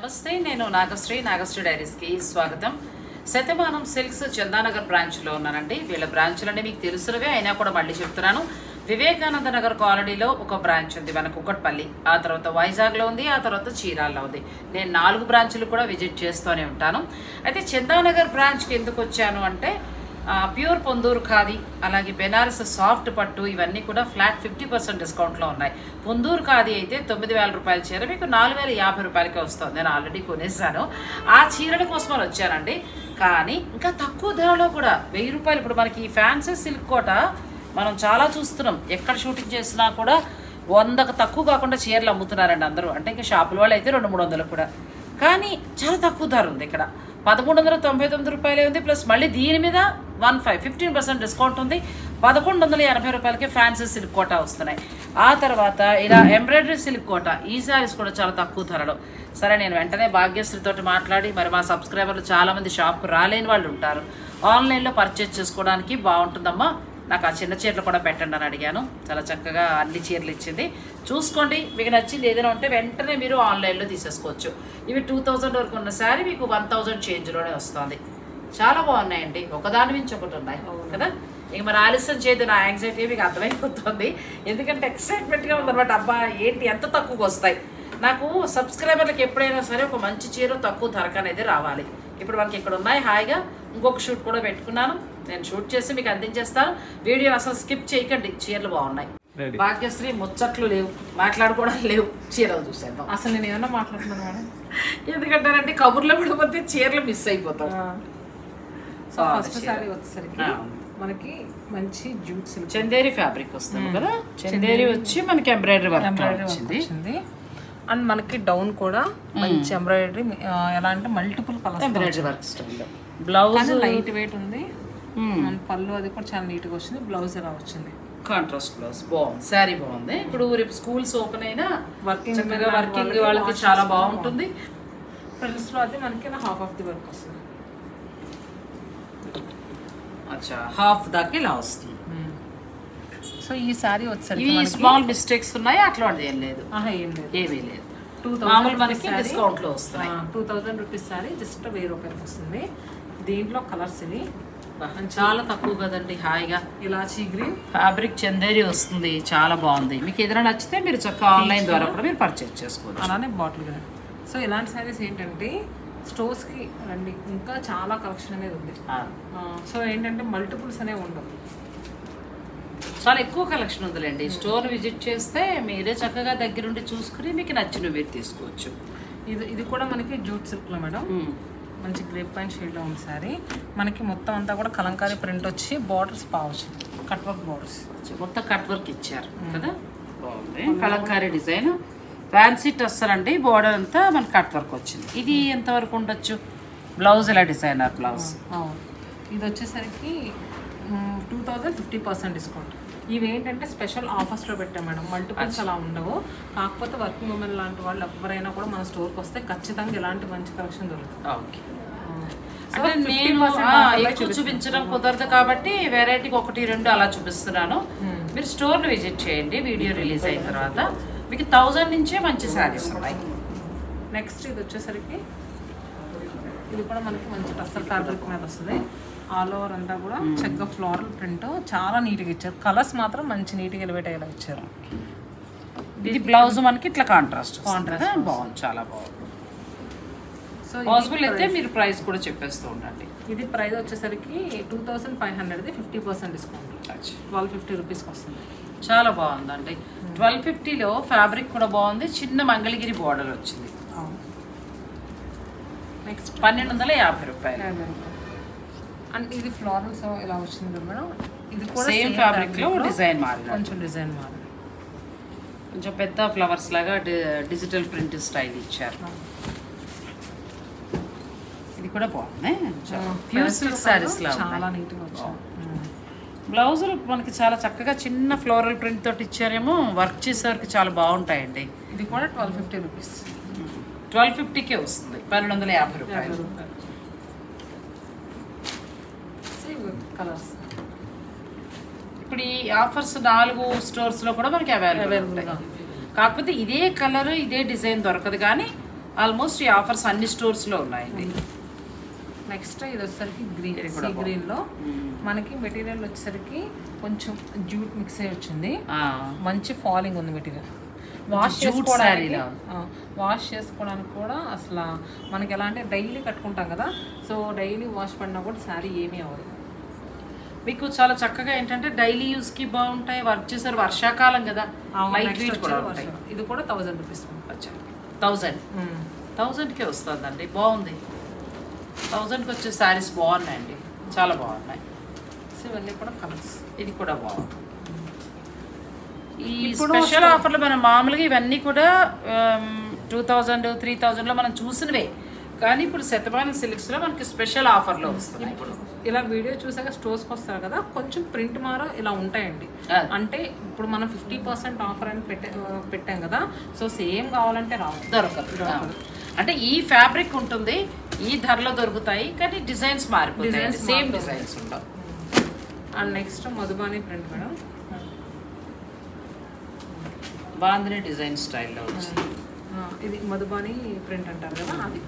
నమస్తే నేను నాగశ్రీ నాగశ్రీ డైరీస్కి స్వాగతం శతమానం సిల్క్స్ చందానగర్ బ్రాంచ్లో ఉన్నానండి వీళ్ళ బ్రాంచ్లన్నీ మీకు తెలుసునవే అయినా కూడా మళ్ళీ చెప్తున్నాను వివేకానంద నగర్ కాలనీలో ఒక బ్రాంచ్ ఉంది మన కుక్కట్పల్లి ఆ తర్వాత వైజాగ్లో ఉంది ఆ తర్వాత చీరాల్లో ఉంది నేను నాలుగు బ్రాంచ్లు కూడా విజిట్ చేస్తూనే ఉంటాను అయితే చందానగర్ బ్రాంచ్కి ఎందుకు వచ్చాను అంటే ఆ, ప్యూర్ పొందూరు ఖాదీ అలాగే బెనారస్ సాఫ్ట్ పట్టు ఇవన్నీ కూడా ఫ్లాట్ ఫిఫ్టీ పర్సెంట్ డిస్కౌంట్లో ఉన్నాయి పొందూరు ఖాదీ అయితే తొమ్మిది వేల రూపాయల చీర మీకు నాలుగు వేల యాభై రూపాయలకే వస్తుంది నేను ఆల్రెడీ కొనేసాను ఆ చీరల కోసం అని వచ్చానండి కానీ ఇంకా తక్కువ ధరలో కూడా వెయ్యి రూపాయలు ఇప్పుడు మనకి ఈ ఫ్యాన్సీ సిల్క్ కోట మనం చాలా చూస్తున్నాం ఎక్కడ షూటింగ్ చేసినా కూడా వందకు తక్కువ కాకుండా చీరలు అమ్ముతున్నారండి అందరూ అంటే ఇంకా షాపుల వాళ్ళు అయితే రెండు మూడు వందలు కూడా కానీ చాలా తక్కువ ధర ఉంది ఇక్కడ పదమూడు వందల తొంభై తొమ్మిది రూపాయలే ఉంది ప్లస్ మళ్ళీ దీని మీద one five fifteen percent discount ఉంది పదకొండు వందల ఎనభై రూపాయలకి ఫ్యాన్సీ సిల్క్ కోట వస్తున్నాయి ఆ తర్వాత ఇలా ఎంబ్రాయిడరీ సిల్క్ కోట ఈ శారీస్ కూడా చాలా తక్కువ ధరలో సరే నేను వెంటనే భాగ్యశ్రీతోటి మాట్లాడి మరి మా సబ్స్క్రైబర్లు చాలామంది షాప్కు రాలేని వాళ్ళు ఉంటారు ఆన్లైన్లో పర్చేస్ చేసుకోవడానికి బాగుంటుందమ్మా నాకు ఆ చిన్న చీరలు కూడా పెట్టండి అని అడిగాను చాలా చక్కగా అన్ని చీరలు ఇచ్చింది చూసుకోండి మీకు నచ్చింది ఏదైనా ఉంటే వెంటనే మీరు ఆన్లైన్లో తీసేసుకోవచ్చు ఇవి టూ థౌజండ్ వరకు ఉన్న శారీ మీకు వన్ థౌజండ్ చేంజ్లోనే వస్తుంది చాలా బాగున్నాయండి ఒకదాని మించి ఒకటి ఉన్నాయి కదా ఇక మరి ఆలస్యం చేయదు నా యాంగ్జైటీ మీకు అర్థమైపోతుంది ఎందుకంటే ఎక్సైట్మెంట్గా ఉందన్నమాట అబ్బా ఏంటి ఎంత తక్కువకి వస్తాయి నాకు సబ్స్క్రైబర్లకు ఎప్పుడైనా సరే ఒక మంచి చీర తక్కువ ధరకు అనేది రావాలి ఇప్పుడు మనకి ఇక్కడ ఉన్నాయి హాయిగా ఇంకొక షూట్ కూడా పెట్టుకున్నాను నేను షూట్ చేసి మీకు అందించేస్తాను వీడియో అసలు స్కిప్ చేయకండి చీరలు బాగున్నాయి భాగ్యశ్రీ ముచ్చట్లు లేవు మాట్లాడుకోవడం లేవు చీరలు చూసేద్దాం అసలు నేను ఏమన్నా మాట్లాడుతున్నాను మేడం ఎందుకంటారంటే కబుర్లో పడిపోతే చీరలు మిస్ అయిపోతాం సో బాగుంది ఫస్ట్ చీర. సారీ వచ్చేసరికి ఆ. మనకి మంచి జూట్ సిల్క్ చందేరి ఫ్యాబ్రిక్ వస్తుంది కదా చందేరి వచ్చి మనకి ఎంబ్రాయిడరీ వర్క్ ఎంబ్రాయిడరీ వచ్చింది వచ్చింది అండ్ మనకి డౌన్ కూడా మంచి ఎంబ్రాయిడరీ ఎలా అంటే multiple colours embroidery work style blouse కానీ లైట్ వెయిట్ ఉంది అండ్ పళ్ళు అది కూడా చాలా నీట్ గా వచ్చింది బ్లౌజ్ ఎలా వచ్చింది కాంట్రాస్ట్ బ్లౌజ్ బాగుంది శారీ బాగుంది ఇప్పుడు రేపు స్కూల్స్ ఓపెన్ అయినా Working చక్కగా women వర్కింగ్ వాళ్ళకి వాళ్ళకి wash చాలా చేసుకోవడం బాగుంటుంది ఫ్రెండ్స్ లో అది మనకి హాఫ్ ఆఫ్ ది వర్క్ వస్తుంది అచ్చా హాఫ్ దాకా ఇలా వస్తుంది సో ఈ సారీ వచ్చేసరికి ఇవి మనకి- స్మాల్ మిస్టేక్స్ ఉన్నాయి అట్లాంటిది ఏం లేదు ఆహా, ఏం లేదు ఏమీ లేదు టూ మామూలు మనకి డిస్కౌంట్ లో వస్తున్నాయి two thousand rupees sorry just వెయ్యి రూపాయలకి వస్తుంది దీంట్లో కలర్స్ ఇవి చాలా తక్కువ కదండి హాయిగా ఇలాచీ గ్రీన్ ఫ్యాబ్రిక్ చందేరి వస్తుంది చాలా బాగుంది మీకు ఏదైనా నచ్చితే మీరు చక్కగా ఆన్లైన్ ద్వారా కూడా మీరు పర్చేస్ చేసుకోవచ్చు అలానే బాటిల్ గ్రీన్ సో ఇలాంటి సారీస్ ఏంటంటే స్టోర్స్కి రండి ఇంకా చాలా కలెక్షన్ అనేది ఉంది ఆ, ఆ, సో ఏంటంటే మల్టిపుల్స్ అనేవి ఉండవు చాలా ఎక్కువ కలెక్షన్ ఉందిలేండి స్టోర్ విజిట్ చేస్తే మీరే చక్కగా దగ్గరుండి చూసుకుని మీకు నచ్చినవి మీరు తీసుకోవచ్చు ఇది ఇది కూడా మనకి జూట్ సిల్క్లో మేడం ఉమ్. మంచి గ్రేప్ పాయింట్ షేడ్లో ఉంది సారీ మనకి మొత్తం అంతా కూడా కలంకారీ ప్రింట్ వచ్చి బార్డర్స్ బావచ్చు కట్ వర్క్ బార్డర్స్ మొత్తం కట్ వర్క్ ఇచ్చారు కదా బాగుంది కలంకారీ డిజైన్ ఫ్యాన్సీ టస్సర్ అండి బోర్డర్ అంతా మనకి కట్ వర్క్ వచ్చింది ఇది ఎంతవరకు ఉండొచ్చు బ్లౌజ్ ఇలా డిజైనర్ బ్లౌజ్ ఇది వచ్చేసరికి two thousand fifty percent discount ఇవి ఏంటంటే స్పెషల్ ఆఫర్స్లో పెట్టాం మేడం మల్టిపుల్స్ అలా ఉండవు కాకపోతే వర్కింగ్ ఉమెన్ లాంటి వాళ్ళు ఎవరైనా కూడా మన స్టోర్కి వస్తే ఖచ్చితంగా ఇలాంటి మంచి కలెక్షన్ దొరుకుతుంది ఓకే సో అంటే నేను 50% ఆ, offer లో ఎక్కువ చూపించడం కుదరదు కాబట్టి వెరైటీకి ఒకటి రెండు అలా చూపిస్తున్నాను మీరు స్టోర్ని విజిట్ చేయండి వీడియో రిలీజ్ అయిన తర్వాత మీకు థౌజండ్ నుంచే మంచి శారీస్ ఉన్నాయి నెక్స్ట్ ఇది వచ్చేసరికి ఇది కూడా మనకి మంచి టస్సర్ ఫ్యాబ్రిక్ మీద వస్తుంది ఆల్ ఓవర్ అంతా కూడా చక్కగా ఫ్లోరల్ ప్రింట్ చాలా నీట్గా ఇచ్చారు కలర్స్ మాత్రం మంచి నీట్గా ఎలివేట్ అయ్యేలా ఇచ్చారు ఇది బ్లౌజ్ మనకి ఇట్లా కాంట్రాస్ట్ కాంట్రాస్ట్ బాగుంది చాలా బాగుంది సో పాసిబుల్ అయితే మీరు ప్రైస్ కూడా చెప్పేస్తూ ఉండండి ఇది ప్రైస్ వచ్చేసరికి టూ థౌసండ్ ఫైవ్ హండ్రెడ్ది fifty percent discount twelve fifty రూపీస్కి వస్తుంది చాలా బాగుందండి ట్వెల్వ్ ఫిఫ్టీలో ఫ్యాబ్రిక్ కూడా బాగుంది చిన్న మంగళగిరి బోర్డర్ వచ్చింది నెక్స్ట్ పన్నెండు వందల యాభై రూపాయలు అండ్ ఇది ఫ్లోరల్స్ ఇలా వచ్చింది కదా మేడం ఇది కూడా సేమ్ same ఫ్యాబ్రిక్ లో fabric లో డిజైన్ మారిన కొంచెం డిజైన్ మారింది కొంచెం పెద్ద ఫ్లవర్స్ లాగా డి- డిజిటల్ ప్రింట్ స్టైల్ ఇచ్చారు ఇది కూడా బాగుంది ప్యూర్ సిల్క్ శారీస్ లా చాలా ఉన్నాయి నీట్గా వచ్చాయి బ్లౌజులు మనకి చాలా చక్కగా చిన్న ఫ్లోరల్ ప్రింట్ తోటి ఇచ్చారేమో వర్క్ చేసేవరకు చాలా బాగుంటాయండి ఇది కూడా ట్వెల్వ్ ఫిఫ్టీ రూపీస్ ట్వెల్వ్ ఫిఫ్టీకే వస్తుంది పన్నెండు వందల యాభై రూపాయలు కలర్స్ ఇప్పుడు ఈ ఆఫర్స్ నాలుగు స్టోర్స్ లో కూడా మనకి అవైలబుల్ ఉంటాయి కాకపోతే ఇదే కలర్ ఇదే డిజైన్ దొరకదు కానీ ఆల్మోస్ట్ ఈ ఆఫర్స్ అన్ని స్టోర్స్లో ఉన్నాయండి నెక్స్ట్ ఇది వచ్చేసరికి గ్రీన్ ఇది కూడా సీ బాగుంది. గ్రీన్లో మనకి మెటీరియల్ వచ్చేసరికి కొంచెం జూట్ మిక్స్ అయ్యి వచ్చింది ఆ, మంచి ఫాలింగ్ ఉంది మెటీరియల్ వాష్ జూట్ చేసుకోవడానికి శారీలా? ఆ, వాష్ చేసుకోవడానికి కూడా అసలు మనకి ఎలా అంటే డైలీ కట్టుకుంటాం కదా సో డైలీ వాష్ పడినా కూడా శారీ ఏమీ అవ్వదు మీకు చాలా చక్కగా ఏంటంటే డైలీ యూస్ కి బాగుంటాయి వర్క్ చేసారు వర్షాకాలం కదా లైట్ Next వెయిట్ కూడా వచ్చేది ఉంటాయి వర్షం. ఇది కూడా థౌజండ్ రూపీస్ థౌజండ్ థౌజండ్కే వస్తుందండి బాగుంది థౌజండ్కి వచ్చే శారీస్ బాగున్నాయండి చాలా బాగున్నాయి సో ఇవన్నీ కూడా కలర్స్ ఇది కూడా బాగుంది ఈ ఇప్పుడు స్పెషల్ ఆఫర్లు మనం మామూలుగా ఇవన్నీ కూడా టూ థౌజండ్ త్రీ థౌజండ్లో మనం చూసినవే కానీ ఇప్పుడు శతమానం సిల్క్స్లో మనకి స్పెషల్ ఆఫర్లో వస్తున్నాయి ఇప్పుడు ఇలా వీడియో చూసాక స్టోర్స్కి వస్తారు కదా కొంచెం ప్రింట్ మార ఇలా ఉంటాయండి ఆ. అంటే ఇప్పుడు మనం ఫిఫ్టీ పర్సెంట్ ఆఫర్ అని పెట్టే పెట్టాం కదా సో సేమ్ కావాలంటే రావు దొరకదు ఆ. అంటే ఈ ఫ్యాబ్రిక్ ఉంటుంది ఈ ధరలో దొరుకుతాయి కానీ డిజైన్స్ మారిపోతాయి Designs సేమ్ మారుతాయి. డిజైన్స్ ఉండవు and next Madhubani print madam Bandhani design స్టైల్లో వచ్చింది ఆ, ఇది మధుబాని ప్రింట్ అంటారు కదా అది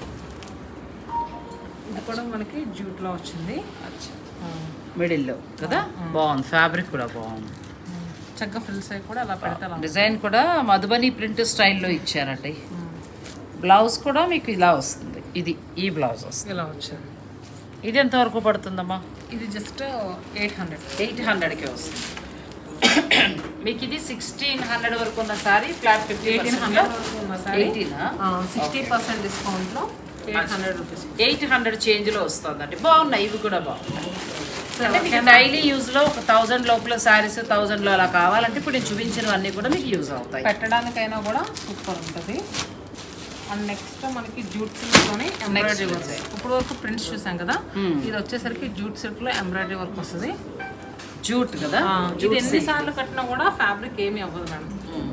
ఇది కూడా మనకి జూట్లో వచ్చింది అచ్చా ఆ, మిడిల్లో కదా బాగుంది ఫ్యాబ్రిక్ కూడా బాగుంది చక్కగా ఫ్రిల్స్ అవి కూడా అలా పెడితే అలా డిజైన్ కూడా మధుబని ప్రింట్ స్టైల్లో ఇచ్చారండి బ్లౌజ్ కూడా మీకు ఇలా వస్తుంది ఇది ఈ బ్లౌజ్ వస్తుంది ఇలా వచ్చింది ఇది ఎంతవరకు పడుతుందమ్మా ఇది జస్ట్ ఎయిట్ హండ్రెడ్ ఎయిట్ హండ్రెడ్కే వస్తుంది మీకు ఇది సిక్స్టీన్ హండ్రెడ్ వరకు ఉన్న saree flat fifty eighteen hundred వరకు ఉన్న సారీ ఎయిటీనా సిక్స్టీ పర్సెంట్ డిస్కౌంట్లో eight hundred rupees eight hundred చేంజ్లో వస్తుందండి బాగున్నాయి ఇవి కూడా బాగున్నాయి అంటే మీకు డైలీ యూజ్లో ఒక థౌజండ్ లోపల శారీస్ థౌజండ్లో అలా కావాలంటే ఇప్పుడు నేను చూపించినవన్నీ కూడా మీకు యూజ్ అవుతాయి పెట్టడానికైనా కూడా సూపర్ ఉంటుంది అండ్ నెక్స్ట్ మనకి జూట్ సిల్క్లోనే ఎంబ్రాయిడరీ వర్క్ design. ఇప్పుడు వరకు ప్రింట్స్ చూసాం కదా Hmm. ఇది వచ్చేసరికి జూట్ సిల్క్లో ఎంబ్రాయిడరీ వర్క్ వస్తుంది జూట్ కదా ఆ, ఇది ఎన్నిసార్లు కట్టినా కూడా ఫ్యాబ్రిక్ ఏమీ అవ్వదు madam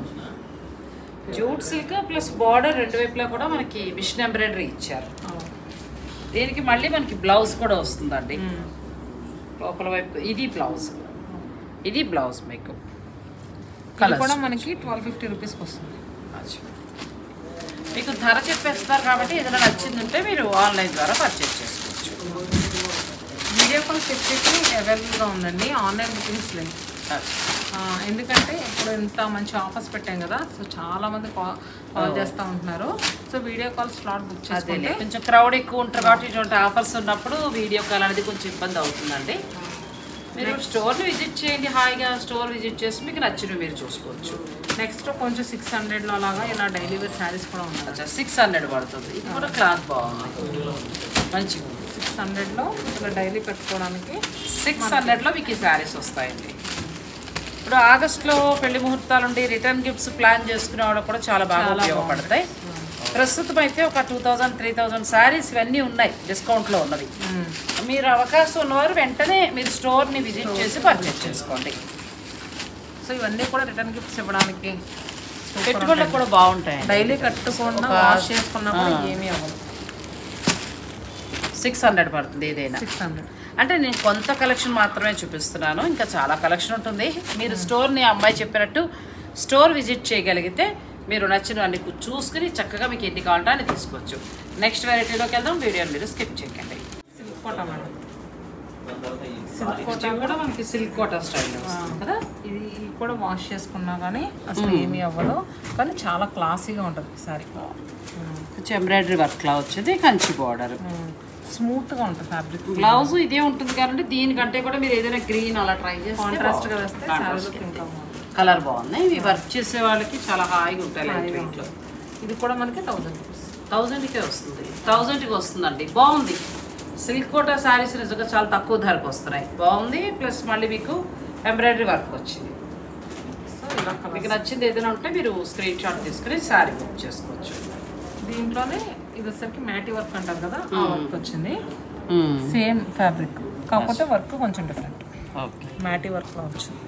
jute silk plus border రెండు వైపులా కూడా మనకి మిషన్ ఎంబ్రాయిడరీ ఇచ్చారు దీనికి మళ్ళీ మనకి బ్లౌజ్ కూడా వస్తుందండి లోపల వైపు ఇది బ్లౌజ్ ఇది బ్లౌజ్ మీకు ఇది కలర్స్ కూడా మనకి ట్వెల్వ్ ఫిఫ్టీ రూపీస్కి వస్తుంది అచ్చా. మీకు ధర చెప్పేస్తున్నారు కాబట్టి ఏదైనా నచ్చింది ఉంటే మీరు ఆన్లైన్ ద్వారా పర్చేస్ చేసుకోవచ్చు వీడియో కాల్ ఫెసిలిటీ అవైలబుల్గా ఉందండి ఆన్లైన్ బుకింగ్స్ లేవు అచ్చా. ఆ, ఎందుకంటే ఇప్పుడు ఇంత మంచి ఆఫర్స్ పెట్టాం కదా సో చాలా మంది కాల్ కాల్ చేస్తూ ఉంటున్నారు so video call slot book అదేలే చేసుకుంటే కొంచెం క్రౌడ్ ఎక్కువ ఉంటారు కాబట్టి ఇటువంటి ఆఫర్స్ ఉన్నప్పుడు వీడియో కాల్ అనేది కొంచెం ఇబ్బంది అవుతుందండి మీరు స్టోర్ని విజిట్ చేయండి హాయిగా స్టోర్ విజిట్ చేసి మీకు నచ్చినవి మీరు చూసుకోవచ్చు నెక్స్ట్ కొంచెం సిక్స్ హండ్రెడ్లో అలాగా ఇలా డైలీ వేర్ శారీస్ కూడా ఉన్నాయి అచ్చా సిక్స్ హండ్రెడ్ పడుతుంది ఇది కూడా క్లాత్ బాగుంది మంచిగా ఉంది సిక్స్ హండ్రెడ్లో ఇలా డైలీ పెట్టుకోవడానికి సిక్స్ హండ్రెడ్లో మీకు ఈ శారీస్ వస్తాయండి ఇప్పుడు ఆగస్ట్లో పెళ్లి ముహూర్తాలు ఉండి రిటర్న్ గిఫ్ట్స్ ప్లాన్ చేసుకునే వాళ్ళకి కూడా చాలా బాగా చాలా ఉపయోగపడతాయి ప్రస్తుతం అయితే ఒక two thousand three thousand sarees ఇవన్నీ ఉన్నాయి డిస్కౌంట్లో ఉన్నవి మీరు అవకాశం ఉన్నవారు వెంటనే మీరు స్టోర్ని విజిట్ చేసి పర్చేస్ చేసుకోండి సో ఇవన్నీ కూడా రిటర్న్ గిఫ్ట్స్ ఇవ్వడానికి పెట్టుబడులకు కూడా బాగుంటాయండి డైలీ కట్టుకున్నా ఒక- వాష్ చేసుకున్నా కూడా ఆ. ఏమీ అవ్వదు సిక్స్ హండ్రెడ్ పడుతుంది ఏదైనా సిక్స్ హండ్రెడ్ అంటే నేను కొంత కలెక్షన్ మాత్రమే చూపిస్తున్నాను ఇంకా చాలా కలెక్షన్ ఉంటుంది మీరు స్టోర్ని అమ్మాయి చెప్పినట్టు స్టోర్ విజిట్ చేయగలిగితే మీరు నచ్చినవన్నీ కు- చూసుకుని చక్కగా మీకు ఎన్ని కావాలంటే అని తీసుకోవచ్చు నెక్స్ట్ వెరైటీలోకి వెళ్దాం వీడియోని మీరు స్కిప్ చేయకండి సిల్క్ కోట మేడం ఇది కూడా మనకి సిల్క్ కోటా స్టైల్ కదా ఇది ఇది కూడా వాష్ చేసుకున్నా కానీ అసలు ఏమీ అవ్వదు కానీ చాలా క్లాసీగా ఉంటుంది సారీ కొంచెం ఎంబ్రాయిడరీ వర్క్ లా వచ్చింది కంచి బార్డర్ స్మూత్గా ఉంటుంది ఫ్యాబ్రిక్ బ్లౌజ్ ఇదే ఉంటుంది కాబట్టి దీనికంటే కూడా మీరు ఏదైనా గ్రీన్ అలా ట్రై చేస్తే కాంట్రాస్ట్గా వేస్తే శారీలోకి ఇంకా బాగుంటుంది కలర్ బాగున్నాయి ఇవి వర్క్ చేసే వాళ్ళకి చాలా హాయిగా ఉంటాయి లైట్ వెయిట్లో ఇది కూడా మనకి థౌజండ్ రూపీస్ థౌజండ్కే వస్తుంది థౌజండ్కి వస్తుందండి బాగుంది సిల్క్ కోటా శారీస్ నిజంగా చాలా తక్కువ ధరకు వస్తున్నాయి బాగుంది ప్లస్ మళ్ళీ మీకు ఎంబ్రాయిడరీ వర్క్ వచ్చింది సో ఇలా మీకు కలర్ నచ్చింది ఏదైనా ఉంటే మీరు స్క్రీన్ షాట్ తీసుకుని శారీ బుక్ చేసుకోవచ్చు దీంట్లోనే ఇది వచ్చరికి మ్యాటీ వర్క్ అంటారు కదా ఆ వర్క్ వచ్చింది సేమ్ ఫ్యాబ్రిక్ కాకపోతే వర్క్ కొంచెం డిఫరెంట్ ఓకే మ్యాటీ వర్క్లో వచ్చింది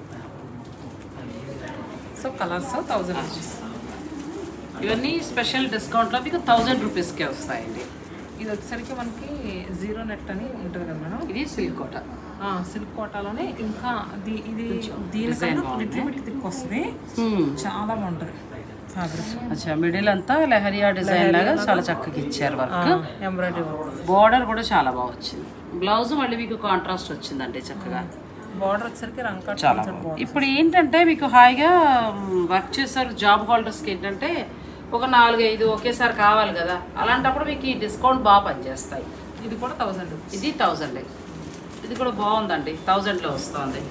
సో కలర్స్ థౌజండ్ రూపీస్ ఇవన్నీ స్పెషల్ డిస్కౌంట్లో మీకు థౌజండ్ రూపీస్కే వస్తాయండి ఇది వచ్చేసరికి మనకి జీరో నెట్ అని ఉంటుంది కదా మేడం ఇది సిల్క్ కోట సిల్క్ కోటాలోనే ఇంకా దీ- ఇది design దీనికన్నా బాగుంది. లిటిల్ బిట్ థిక్ వస్తుంది చాలా బాగుంటుంది ఫ్యాబ్రిక్ అచ్చా మిడిల్ అంతా లెహరియా డిజైన్ లాగా చాలా చక్కగా ఇచ్చారు వర్క్ ఎంబ్రాయిడరీ వర్క్ బోర్డర్ కూడా చాలా బాగా వచ్చింది బ్లౌజ్ మళ్ళీ మీకు కాంట్రాస్ట్ వచ్చిందండి చక్కగా బార్డర్ వచ్చేసరికి రంగ్ కట్ చాలా బాగుంది ఇప్పుడు ఏంటంటే మీకు హాయిగా వర్క్ చేస్తారు జాబ్ హోల్డర్స్కి ఏంటంటే ఒక నాలుగు ఐదు ఒకేసారి కావాలి కదా అలాంటప్పుడు మీకు ఈ డిస్కౌంట్ బాగా పనిచేస్తాయి ఇది కూడా థౌసండ్ ఇది థౌజండ్ ఇది కూడా బాగుందండి థౌజండ్లో వస్తుంది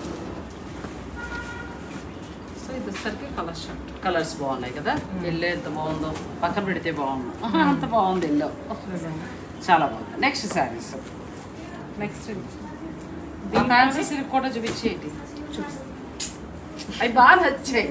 సో ఇది వచ్చేసరికి కలర్ షర్ట్ కలర్స్ బాగున్నాయి కదా ఎల్లో ఎంత బాగుందో పక్కన పెడితే బాగుంది అంత బాగుంది ఎల్లో చాలా బాగుంది next sarees next fancy silk కూడా చూపించేయండి అవి బాగా నచ్చాయి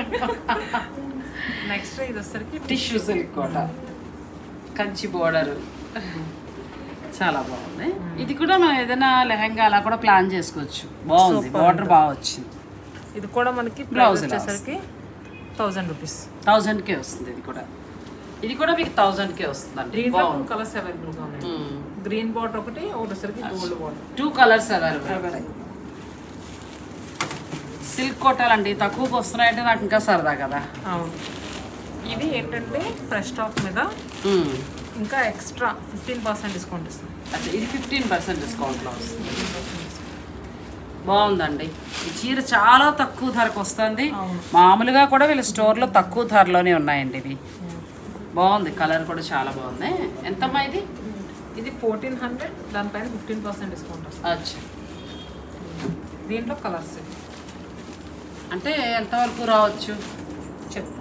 నెక్స్ట్ ఇది వచ్చేసరికి టిష్యూ సిల్క్ కూడా కంచి బోర్డర్ చాలా బాగుంది ఇది కూడా మనం ఏదైనా లెహంగా అలా కూడా ప్లాన్ చేసుకోవచ్చు బాగుంది బోర్డర్ బాగా వచ్చింది ఇది కూడా మనకి Blouse బ్లౌజ్ ఇలా వచ్చేసరికి థౌసండ్ రూపీస్ థౌజండ్కే వస్తుంది ఇది కూడా ఇది కూడా మీకు థౌజండ్కే వస్తుందండి దీంట్లో టూ బాగుంది కలర్స్ అవైలబుల్గా ఉన్నాయి గ్రీన్ బార్డర్ ఒకటి ఒకటి వచ్చేసరికి gold border two colours available silk కొట్టాలండి తక్కువకి వస్తున్నాయంటే నాకు ఇంకా సరదా కదా అవును ఇది ఏంటంటే ఫ్రెష్ స్టాక్ మీద మ్మ్. ఇంకా ఎక్స్ట్రా ఫిఫ్టీన్ పర్సెంట్ డిస్కౌంట్ ఇస్తాం అచ్చా ఇది ఫిఫ్టీన్ పర్సెంట్ డిస్కౌంట్లో వస్తుంది బాగుందండి ఈ చీర చాలా తక్కువ ధరకు వస్తుంది అవును. మామూలుగా కూడా వీళ్ళ స్టోర్లో తక్కువ ధరలోనే ఉన్నాయండి ఇవి బాగుంది కలర్ కూడా చాలా బాగుంది ఎంతమ్మా ఇది ఇది ఫోర్టీన్ హండ్రెడ్ దానిపైన ఫిఫ్టీన్ పర్సెంట్ డిస్కౌంట్ వస్తుంది అచ్చా దీంట్లో కలర్స్ అంటే ఎంతవరకు రావచ్చు చెప్తాను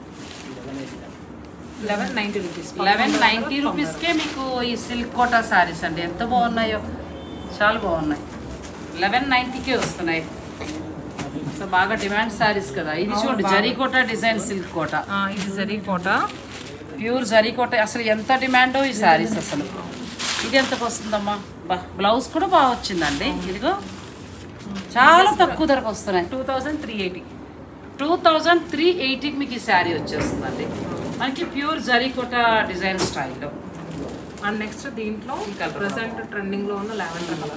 eleven ninety rupees eleven ninety రూపీస్కే మీకు ఈ సిల్క్ కోటా శారీస్ అండి ఎంత బాగున్నాయో చాలా బాగున్నాయి లెవెన్ నైంటీకే వస్తున్నాయి సో బాగా డిమాండ్ శారీస్ కదా ఇది చూడండి జరీ కోట డిజైన్ సిల్క్ కోట ఇది జరీ కోట ప్యూర్ జరీ కోట అసలు ఎంత డిమాండో ఈ శారీస్ అసలు ఇది ఎంతకు వస్తుందమ్మా బా బ్లౌజ్ కూడా బాగా వచ్చిందండి ఇదిగో చాలా తక్కువ ధరకు వస్తున్నాయి two thousand three eighty two thousand three ఎయిటీకి మీకు ఈ శారీ వచ్చేస్తుందండి మనకి ప్యూర్ జరీ కోట డిజైన్ స్టైల్లో అండ్ నెక్స్ట్ దీంట్లో ఈ colour. ప్రెసెంట్ ట్రెండింగ్ లో ఉన్న లావెండర్ కలర్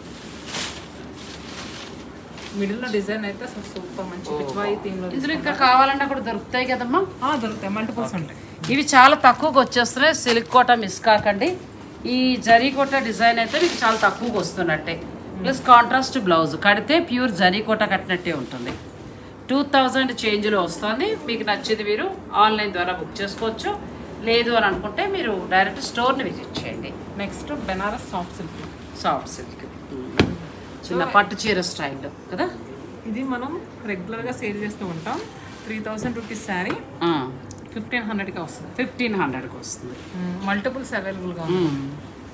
మిడిల్ లో డిజైన్ అయితే అసలు సూపర్ మంచి పిచ్వాయి థీమ్ లో ఇందులో ఇంకా కావాలన్నా కూడా దొరుకుతాయి కదమ్మా ఆ, దొరుకుతాయి మల్టిపుల్స్ ఉంటాయి ఇవి చాలా తక్కువకి వచ్చేస్తున్నాయి సిల్క్ కోట మిస్ కాకండి ఈ జరీ కోట డిజైన్ అయితే మీకు చాలా తక్కువకి వస్తున్నట్టే ప్లస్ కాంట్రాస్ట్ బ్లౌజ్ కడితే ప్యూర్ జరీ కోట కట్టినట్టే ఉంటుంది టూ థౌజండ్ చేంజ్లో వస్తుంది మీకు నచ్చేది మీరు ఆన్లైన్ ద్వారా బుక్ చేసుకోవచ్చు లేదు అని అనుకుంటే మీరు డైరెక్ట్ స్టోర్ని విజిట్ చేయండి next Benaras soft silk soft silk చిన్న పట్టు చీర స్టైల్లో కదా ఇది మనం రెగ్యులర్ గా సేల్ చేస్తూ ఉంటాం three thousand rupees saree fifteen హండ్రెడ్కి వస్తుంది ఫిఫ్టీన్ హండ్రెడ్కి వస్తుంది మల్టిపుల్స్ అవైలబుల్గా ఉన్నాయి మ్మ్.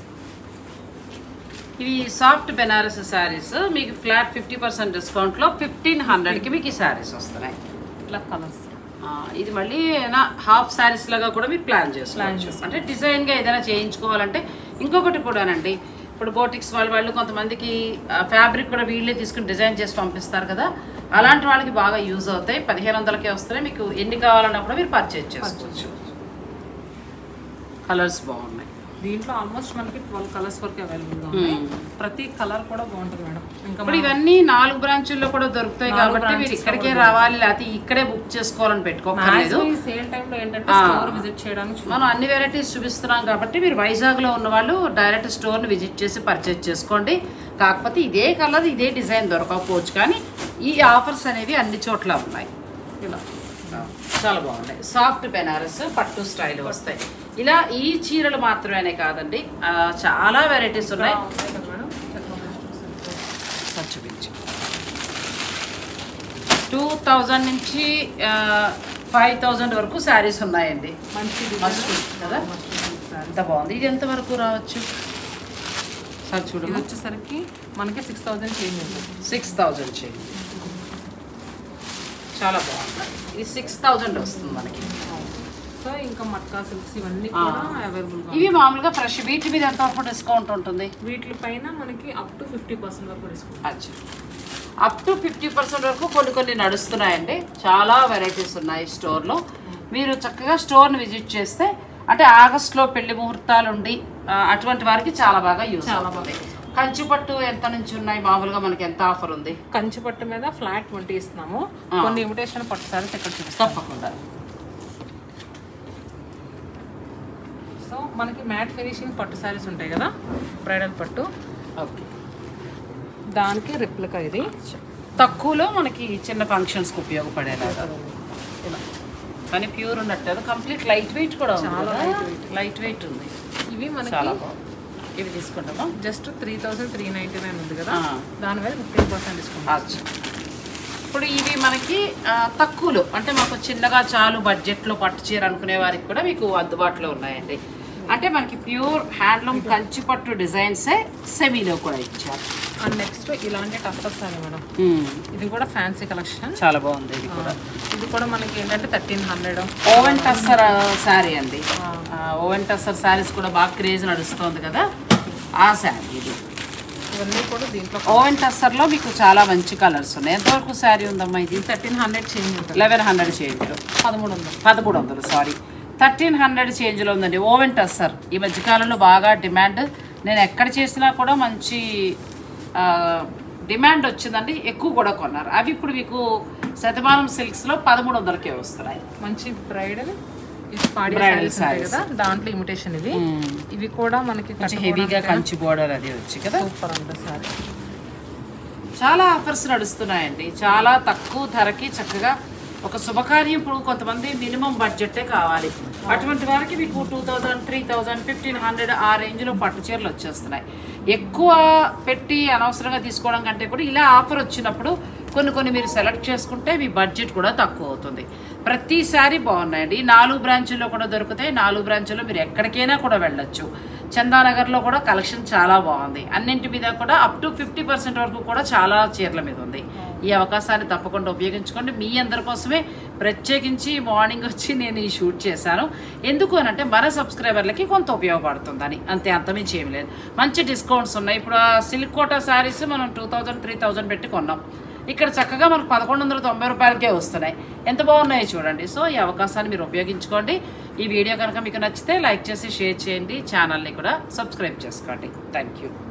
ఇవి సాఫ్ట్ బెనారస్ శారీస్ మీకు ఫ్లాట్ ఫిఫ్టీ పర్సెంట్ డిస్కౌంట్లో ఫిఫ్టీన్ హండ్రెడ్కి మీకు ఈ శారీస్ వస్తున్నాయి ఇలా కలర్స్ ఆ, ఇది మళ్ళీ ఏదైనా హాఫ్ శారీస్ లాగా కూడా మీరు ప్లాన్ చేసుకోవచ్చు అంటే డిజైన్గా ఏదైనా చేయించుకోవాలంటే ఇంకొకటి కూడానండి ఇప్పుడు బోటిక్స్ వాళ్ళు వాళ్ళు కొంతమందికి ఫ్యాబ్రిక్ కూడా వీళ్ళే తీసుకుని డిజైన్ చేసి పంపిస్తారు కదా అలాంటి వాళ్ళకి బాగా యూజ్ అవుతాయి పదిహేను వందలకే వస్తున్నాయి మీకు ఎన్ని కావాలన్నా కూడా మీరు పర్చేజ్ చేసుకోవచ్చు కలర్స్ బాగున్నాయి దీంట్లో ఆల్మోస్ట్ మనకి ట్వెల్వ్ కలర్స్ వరకు అవైలబుల్గా ఉన్నాయి మ్మ్. ప్రతి కలర్ కూడా బాగుంటుంది మేడం ఇంకా ఇప్పుడు ఇవన్నీ నాలుగు బ్రాంచుల్లో కూడా దొరుకుతాయి కాబట్టి మీరు ఇక్కడికే రావాలి లేకపోతే ఇక్కడే బుక్ చేసుకోవాలని పెట్టుకోకర్లేదు ఈ సేల్ టైంలో ఏంటంటే స్టోర్ విజిట్ చేయడానికి చూ- మనం అన్ని వెరైటీస్ చూపిస్తున్నాం కాబట్టి మీరు వైజాగ్లో ఉన్న వాళ్ళు డైరెక్ట్ స్టోర్ని విజిట్ చేసి పర్చేజ్ చేసుకోండి కాకపోతే ఇదే కలర్ ఇదే డిజైన్ దొరకకపోవచ్చు కానీ ఈ ఆఫర్స్ అనేవి అన్ని చోట్ల ఉన్నాయి ఇలా చాలా బాగున్నాయి సాఫ్ట్ బెనారస్ పట్టు స్టైల్ వస్తాయి ఇలా ఈ చీరలు మాత్రమేనే కాదండి ఆ, చాలా వెరైటీస్ ఉన్నాయి ఉన్నాయి కదా మేడం చెప్పండి. ఒకసారి చూపించు టూ థౌజండ్ నుంచి ఫైవ్ థౌజండ్ వరకు శారీస్ ఉన్నాయండి మంచి మస్ట్ కదా ఎంత బాగుంది ఇది ఎంత వరకు రావచ్చు సార్ ఇది చూడమ్మా వచ్చేసరికి మనకి సిక్స్ థౌసండ్ చేంజ్ ఉంటుంది సిక్స్ థౌజండ్ చేయండి చాలా బాగుంది ఇది సిక్స్ థౌజండ్ వస్తుంది మనకి సో ఇంకా మట్కా సిల్క్స్ ఇవన్నీ ఆ. కూడా అవైలబుల్గా ఇవి మామూలుగా ఫ్రెష్ వీటి మీద ఎంత వరకు డిస్కౌంట్ ఉంటుంది వీటి పైన మనకి అప్ టు ఫిఫ్టీ పర్సెంట్ వరకు డిస్కౌంట్ అచ్చా అప్ టు ఫిఫ్టీ పర్సెంట్ వరకు కొన్ని కొన్ని నడుస్తున్నాయండి చాలా వెరైటీస్ ఉన్నాయి స్టోర్లో మీరు చక్కగా స్టోర్ని విజిట్ చేస్తే అంటే ఆగస్ట్లో పెళ్లి ముహూర్తాలు ఉండి ఆ, అటువంటి వారికి చాలా బాగా యూజ్ చాలా అవుతుంది కంచిపట్టు ఎంత నుంచి ఉన్నాయి మామూలుగా మనకి ఎంత ఆఫర్ ఉంది కంచి పట్టు మీద ఫ్లాట్ ట్వంటీ ఇస్తున్నాము ఆ. కొన్ని ఇమిటేషన్ పట్టు సారీస్ ఇక్కడ చూపిస్తాం తప్పకుండా మనకి మ్యాట్ ఫినిషింగ్ పట్టు శారీస్ ఉంటాయి కదా బ్రైడల్ పట్టు ఓకే దానికి రిప్లికా ఇది తక్కువలో మనకి చిన్న ఫంక్షన్స్కి ఉపయోగపడేలాగా ఇలా కానీ ప్యూర్ ఉన్నట్టు కంప్లీట్ లైట్ వెయిట్ కూడా ఉంది చాలా కదా? light weight. లైట్ వెయిట్ ఉంది ఇవి చాలా మనకి బాగుంది ఇవి తీసుకుంటామా just three thousand three ninety nine ఉంది కదా ఆ. దాని మీద ఫిఫ్టీన్ పర్సెంట్ డిస్కౌంట్ అచ్చా. ఇప్పుడు ఇవి మనకి ఆ, తక్కువలో అంటే మాకు చిన్నగా చాలు బడ్జెట్లో పట్టు చీర అనుకునే వారికి కూడా మీకు అందుబాటులో ఉన్నాయండి అంటే మనకి ప్యూర్ హ్యాండ్లూమ్ కంచి పట్టు డిజైన్సే సెమీలో కూడా ఇచ్చారు అండ్ నెక్స్ట్ ఇలాంటి టఫర్ సారీ మేడం ఇది కూడా ఫ్యాన్సీ కలెక్షన్ చాలా బాగుంది ఇది కూడా ఇది కూడా మనకి ఏంటంటే thirteen hundred woven tussar saree అండి ఓవెన్ టస్సర్ శారీస్ కూడా బాగా క్రేజ్ నడుస్తుంది కదా ఆ శారీ ఇది ఇవన్నీ కూడా దీంట్లో ఓవెన్ టస్సర్లో మీకు చాలా మంచి కలర్స్ ఉన్నాయి ఎంతవరకు శారీ ఉందమ్మా ఇది థర్టీన్ హండ్రెడ్ చేంజ్ ఉంటుంది లెవెన్ హండ్రెడ్ చేంజ్ పదమూడు వందలు పదమూడు వందలు సారీ థర్టీన్ హండ్రెడ్ చేంజ్లో ఉందండి ఓవెన్ టస్సర్ ఈ మధ్యకాలంలో బాగా డిమాండ్ నేను ఎక్కడ చేసినా కూడా మంచి ఆ, డిమాండ్ వచ్చిందండి ఎక్కువ కూడా కొన్నారు అవి ఇప్పుడు మీకు శతమానం సిల్క్స్లో పదమూడు వందలకే వస్తున్నాయి మంచి బ్రైడల్ ఇది పాడి Bridal సారీస్ ఉంటాయి sarees. కదా దాంట్లో ఇమిటేషన్ ఇవి ఇవి కూడా మనకి కొంచెం హెవీగా కంచి బోర్డర్ అది వచ్చి కదా సూపర్ అంట సారీ చాలా ఆఫర్స్ నడుస్తున్నాయండి చాలా తక్కువ ధరకి చక్కగా ఒక శుభకార్యం ఇప్పుడు కొంతమంది మినిమం బడ్జెటే కావాలి అటువంటి వారికి మీకు two thousand three thousand fifteen hundred ఆ రేంజ్లో పట్టు చీరలు వచ్చేస్తున్నాయి ఎక్కువ పెట్టి అనవసరంగా తీసుకోవడం కంటే కూడా ఇలా ఆఫర్ వచ్చినప్పుడు కొన్ని కొన్ని మీరు సెలెక్ట్ చేసుకుంటే మీ బడ్జెట్ కూడా తక్కువ అవుతుంది ప్రతిసారి బాగున్నాయండి ఈ నాలుగు బ్రాంచుల్లో కూడా దొరుకుతాయి నాలుగు బ్రాంచుల్లో మీరు ఎక్కడికైనా కూడా వెళ్ళొచ్చు చందానగర్లో కూడా కలెక్షన్ చాలా బాగుంది అన్నింటి మీద కూడా అప్ టు ఫిఫ్టీ పర్సెంట్ వరకు కూడా చాలా చీరల మీద ఉంది ఈ అవకాశాన్ని తప్పకుండా ఉపయోగించుకోండి మీ అందరి కోసమే ప్రత్యేకించి మార్నింగ్ వచ్చి నేను ఈ షూట్ చేశాను ఎందుకు అని అంటే మన సబ్స్క్రైబర్లకి కొంత ఉపయోగపడుతుందని అంతే అంతమించి ఏమి లేదు మంచి డిస్కౌంట్స్ ఉన్నాయి ఇప్పుడు ఆ సిల్క్ కోటా శారీస్ మనం టూ థౌజండ్ త్రీ థౌజండ్ పెట్టి కొన్నాం ఇక్కడ చక్కగా మనకు పదకొండు వందల తొంభై రూపాయలకే వస్తున్నాయి ఎంత బాగున్నాయో చూడండి సో ఈ అవకాశాన్ని మీరు ఉపయోగించుకోండి ఈ వీడియో కనుక మీకు నచ్చితే లైక్ చేసి షేర్ చేయండి ఛానల్ని కూడా సబ్స్క్రైబ్ చేసుకోండి థ్యాంక్ యూ